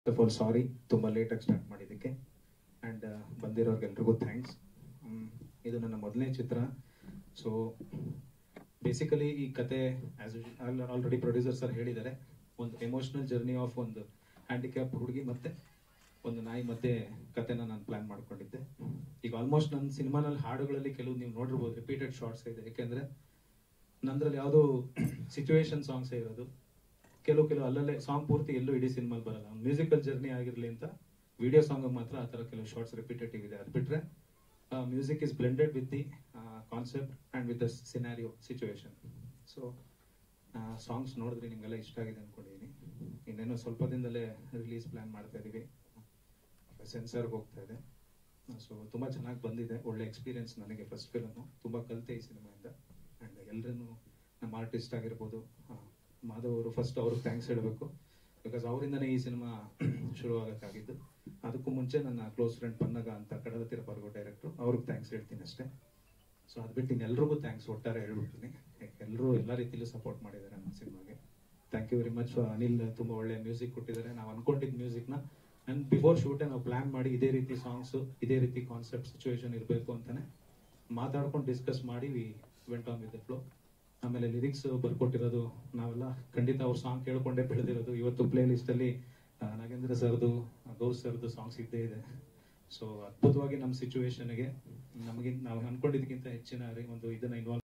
of all ಸಾರಿ ತುಂಬ ಲೇಟಾಗಿ start ಮಾಡಿದ್ದಕ್ಕೆ ಆ್ಯಂಡ್ ಬಂದಿರೋರ್ಗೆಲ್ರಿಗೂ ಥ್ಯಾಂಕ್ಸ್ ಇದು ನನ್ನ ಮೊದಲನೇ ಚಿತ್ರ ಸೊ ಬೇಸಿಕಲಿ ಈ ಕತೆ ಆಸ್ ಆಲ್ರೆಡಿ ಪ್ರೊಡ್ಯೂಸರ್ ಸರ್ ಹೇಳಿದ್ದಾರೆ ಒಂದು ಎಮೋಷನಲ್ ಜರ್ನಿ ಆಫ್ ಒಂದು ಹ್ಯಾಂಡಿಕ್ಯಾಪ್ ಹುಡುಗಿ ಮತ್ತೆ ಒಂದು ನಾಯಿ ಮಧ್ಯೆ ಕತೆನ ನಾನು ಪ್ಲಾನ್ ಮಾಡ್ಕೊಂಡಿದ್ದೆ ಈಗ ಆಲ್ಮೋಸ್ಟ್ ನನ್ನ ಸಿನಿಮಾನಲ್ಲಿ ಹಾಡುಗಳಲ್ಲಿ ಕೆಲವು ನೀವು ನೋಡಿರ್ಬೋದು ರಿಪೀಟೆಡ್ ಶಾರ್ಟ್ಸ್ ಇದೆ ಯಾಕೆಂದ್ರೆ ನಂದ್ರಲ್ಲಿ ಯಾವುದೋ ಸಿಚುವೇಶನ್ ಸಾಂಗ್ಸೇ ಇರೋದು ಕೆಲವು ಕೆಲವು ಅಲ್ಲಲ್ಲೇ ಸಾಂಗ್ ಪೂರ್ತಿ ಎಲ್ಲೂ ಇಡೀ ಸಿನಿಮಾಲ್ ಬರಲ್ಲ ಮ್ಯೂಸಿಕಲ್ ಜರ್ನಿ ಆಗಿರ್ಲಿ ಅಂತ ವಿಡಿಯೋ ಸಾಂಗ್ ಮಾತ್ರ ಆ ಥರ ಕೆಲವು ಶಾರ್ಟ್ಸ್ ರಿಪೀಟೇಟಿವ್ ಇದೆ ಅದು ಬಿಟ್ರೆ music is blended with the concept and with the scenario situation so songs ನೋಡಿದ್ರೆ ನಿಮ್ಗೆಲ್ಲ ಇಷ್ಟ ಆಗಿದೆ ಅನ್ಕೊಂಡಿದ್ದೀನಿ ಇನ್ನೇನೋ ಸ್ವಲ್ಪ ದಿನದಲ್ಲೇ ರಿಲೀಸ್ ಪ್ಲಾನ್ ಮಾಡ್ತಾ ಇದೀವಿ ಸೆನ್ಸರ್ಗೆ ಹೋಗ್ತಾ ಇದೆ ಸೊ ತುಂಬಾ ಚೆನ್ನಾಗಿ ಬಂದಿದೆ ಒಳ್ಳೆ ಎಕ್ಸ್ಪೀರಿಯನ್ಸ್ ನನಗೆ ಫಸ್ಟ್ ಫಿಲಮು ತುಂಬಾ ಕಲಿತೆ ಈ ಸಿನಿಮಾಯಿಂದ ಅಂಡ್ ಎಲ್ಲರೂ ನಮ್ಮ ಆರ್ಟಿಸ್ಟ್ ಆಗಿರ್ಬೋದು ಆ, ಮಾಧವ್ ಅವರು ಫಸ್ಟ್ ಅವ್ರಿಗೆ ಥ್ಯಾಂಕ್ಸ್ ಹೇಳಬೇಕು ಬಿಕಾಸ್ ಅವರಿಂದನೇ ಈ ಸಿನಿಮಾ ಶುರು ಆಗಕ್ಕಾಗಿದ್ದು ಅದಕ್ಕೂ ಮುಂಚೆ ನನ್ನ ಕ್ಲೋಸ್ ಫ್ರೆಂಡ್ ಪನ್ನಗ ಅಂತ ಕಡಲ ತೀರ ಪರ್ಗೋ ಡೈರೆಕ್ಟ್ರು ಅವ್ರಿಗೆ ಥ್ಯಾಂಕ್ಸ್ ಹೇಳ್ತೀನಿ ಅಷ್ಟೇ ಸೊ ಅದು ಬಿಟ್ಟು ಇನ್ನೆಲ್ರಿಗೂ ಥ್ಯಾಂಕ್ಸ್ ಒಟ್ಟಾರೆ ಹೇಳ್ಬಿಡ್ತೀನಿ ಎಲ್ಲರೂ ಎಲ್ಲ ರೀತಿಲೂ ಸಪೋರ್ಟ್ ಮಾಡಿದ್ದಾರೆ ನಮ್ಮ ಸಿನಿಮಾಗೆ thank you very much Anil ತುಂಬಾ ಒಳ್ಳೆ ಮ್ಯೂಸಿಕ್ ಕೊಟ್ಟಿದ್ದಾರೆ ನಾವು ಅನ್ಕೊಂಡಿದ್ದ ಮ್ಯೂಸಿಕ್ನ ಅಂಡ್ ಬಿಫೋರ್ ಶೂಟೇ ನಾವು ಪ್ಲಾನ್ ಮಾಡಿ ಇದೇ ರೀತಿ ಸಾಂಗ್ಸ್ ಇದೇ ರೀತಿ ಕಾನ್ಸೆಪ್ಟ್ ಸಿಚುವೇಶನ್ ಇರಬೇಕು ಅಂತಾನೆ ಮಾತಾಡ್ಕೊಂಡು ಡಿಸ್ಕಸ್ ಮಾಡಿ we went on with the flow ಆಮೇಲೆ ಲಿರಿಕ್ಸ್ ಬರ್ಕೊಟ್ಟಿರೋದು ನಾವೆಲ್ಲ ಖಂಡಿತ ಅವ್ರ ಸಾಂಗ್ ಕೇಳ್ಕೊಂಡೇ ಬೆಳೆದಿರೋದು ಇವತ್ತು ಪ್ಲೇ ಲಿಸ್ಟ್ ಅಲ್ಲಿ ಆ, ನಾಗೇಂದ್ರ ಸರ್ದು ಗೌಸ್ ಸರ್ದು ಸಾಂಗ್ಸ್ ಇದ್ದೇ ಇದೆ ಸೊ ಅದ್ಭುತವಾಗಿ ನಮ್ಮ ಸಿಚುವೇಶನ್ಗೆ ನಮಗೆ ನಾವು ಅನ್ಕೊಂಡಿದ್ದಕ್ಕಿಂತ ಹೆಚ್ಚಿನ ರಿ- ಒಂದು ಇದನ್ನ ಇನ್ವಾಲ್ವ್